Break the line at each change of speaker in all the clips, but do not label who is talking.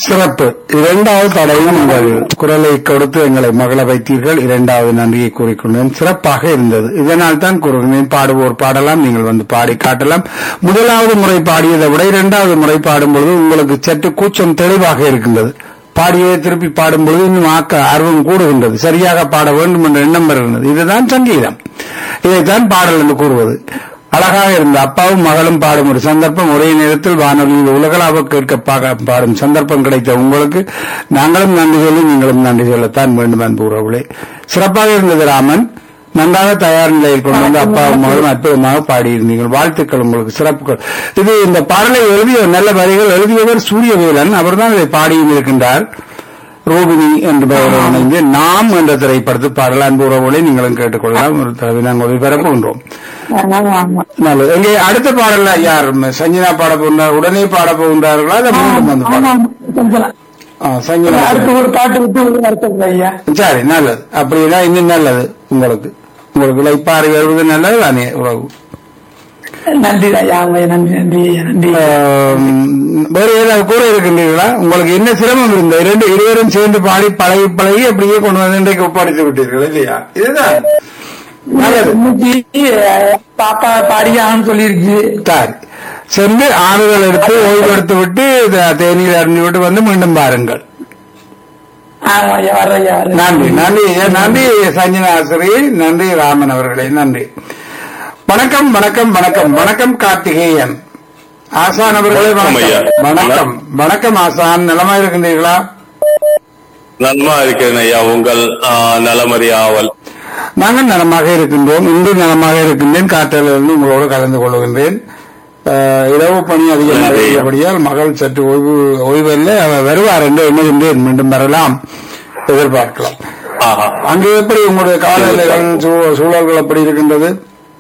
சிறப்பு இரண்டாவது தடவையும் உங்கள் குரலை கொடுத்து எங்களை மகள வைத்தீர்கள் இரண்டாவது நன்றியை கூறிக்கொண்டேன் சிறப்பாக இருந்தது இதனால் தான் கூறுகிறேன் பாடுவோர் பாடலாம் நீங்கள் வந்து பாடி காட்டலாம் முதலாவது முறை பாடியதை விட இரண்டாவது முறை பாடும்பொழுது உங்களுக்கு சற்று கூச்சம் தெளிவாக இருக்கின்றது பாடியே திருப்பி பாடும் பொழுது இன்னும் ஆக்க ஆர்வம் கூடுகின்றது சரியாக பாட வேண்டும் என்ற எண்ணம் வருகின்றது இதுதான் சங்கீதம் இதைத்தான் பாடல் என்று கூறுவது அழகாக இருந்த அப்பாவும் மகளும் பாடும் ஒரு சந்தர்ப்பம் ஒரே நேரத்தில் வானொலியில் உலகளாக கேட்க பா- பாடும் சந்தர்ப்பம் கிடைத்த உங்களுக்கு நாங்களும் நன்றி சொல்லி நீங்களும் நன்றி சொல்லத்தான் வேண்டும் அன்பு உறவுகளே சிறப்பாக இருந்தது ராமன் நன்றாக தயார் நிலையில் கொண்டு வந்து அப்பாவும் மகளும் அற்புதமாக பாடியிருந்தீர்கள் வாழ்த்துக்கள் உங்களுக்கு சிறப்புகள் இது இந்த பாடலை எழுதிய நல்ல வரிகள் எழுதியவர் சூரியவேலன் அவர்தான் இதை பாடியும் இருக்கின்றார் ரோபினி என்ற பெயரோடு இணைந்து நாம் என்ற திரைப்படத்து பாடல் அன்பு உறவுகளை நீங்களும் கேட்டுக்கொள்ளலாம் ஒரு தடவை நாங்கள் ஒளிபரப்புகின்றோம்
ஆமா ஆமா
நல்லது இங்கே அடுத்த பாடல்ல யார் சஞ்சனா பாட போகின்றார் உடனே பாட போகின்றார்களா அதை மீண்டும் வந்து
ஆமா
பாட
ஆமா. கொஞ்சம்
ஆ, சஞ்சனா
அடுத்து ஒரு பாட்டு விட்டு ஒரு அடுத்தது ஐயா
சரி நல்லது அப்படின்னா இன்னும் நல்லது உங்களுக்கு உங்களுக்கு இலைப்பாறை வருவது நல்லது தானே உறவு
நன்றி ஐயா ஆமா, நன்றி நன்றி ஐயா நன்றி
ஆம், வேறு ஏதாவது கூற இருக்கின்றீர்களா உங்களுக்கு என்ன சிரமம் இருந்த இரண்டு இருவரும் சேர்ந்து பாடி பழகி பழகி அப்படியே கொண்டு வந்து இன்றைக்கு ஒப்படைத்து விட்டீர்கள் இல்லையா இதுதான் நல்லது
இன்னைக்கு அஹ், பாப்பா பாடியான்னு சொல்லியிருக்கு
சரி சென்று ஆறுதல் எடுத்து ஓய்வெடுத்து விட்டு த- தேநீர் அருந்தி விட்டு வந்து மீண்டும் பாருங்கள்
ஆமா ஐயா வர ஐயா வர்றேன்.
நன்றி நன்றி நன்றி சஞ்சனா ஆசிரியை நன்றி ராமன் அவர்களே நன்றி வணக்கம் வணக்கம் வணக்கம் வணக்கம் கார்த்திகேயன் ஆசான் அவர்களே
வணக்கம் ஐயா.
வணக்கம் வணக்கம் வணக்கம் ஆசான் நலமா இருக்கின்றீர்களா
நன்மா இருக்கிறேன் ஐயா உங்கள் ஆ, நலமறி ஆவல்
நாங்கள் நலமாக இருக்கின்றோம் இன்று நலமாக இருக்கின்றேன் காற்றிலிருந்து உங்களோடு கலந்து கொள்கின்றேன் அஹ், இரவு பணி அதிகமாக
நன்றி.
இருக்கிறபடியால் மகள் சற்று ஓய்வு ஓய்வல்ல அவர் வருவார் என்று எண்ணுகின்றேன் மீண்டும் வரலாம் எதிர்பார்க்கலாம்
ஆஹா
அங்கு எப்படி உங்களுடைய காலநிலைகள் சூ- சூழல்கள் எப்படி இருக்கின்றது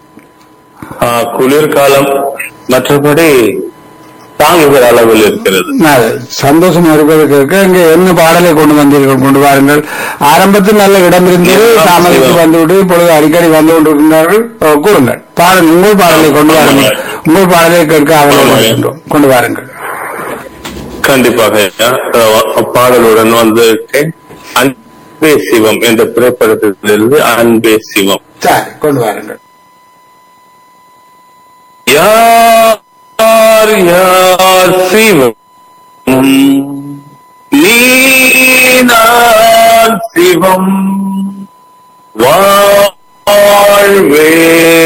ஆ, குளிர்காலம் மற்றபடி தாங்குகிற அளவில் இருக்கிறது
நல்ல சந்தோஷமா இருப்பது கேட்க இங்க என்ன பாடலை கொண்டு வந்தீர்கள் கொண்டு வாருங்கள் ஆரம்பத்தில் நல்ல இடம் இருந்தது தாமதித்து வந்துவிட்டு இப்பொழுது அடிக்கடி வந்து கொண்டிருக்கின்றார்கள் ஓ, கூறுங்கள் பாடல் உங்கள் பாடலை கொண்டு வாருங்கள் உங்கள் பாடலை கேட்க அவர்கள் இருக்கின்றோம் கொண்டு வாருங்கள்
கண்டிப்பாக ஐயா. ஆ, பாடலுடன் வந்து அன்பே சிவம் என்ற திரைப்படத்திலிருந்து அன்பே சிவம்
சரி கொண்டு வாருங்கள்
யார் யார் சிவம் நீ நான் சிவம் வாழ்வே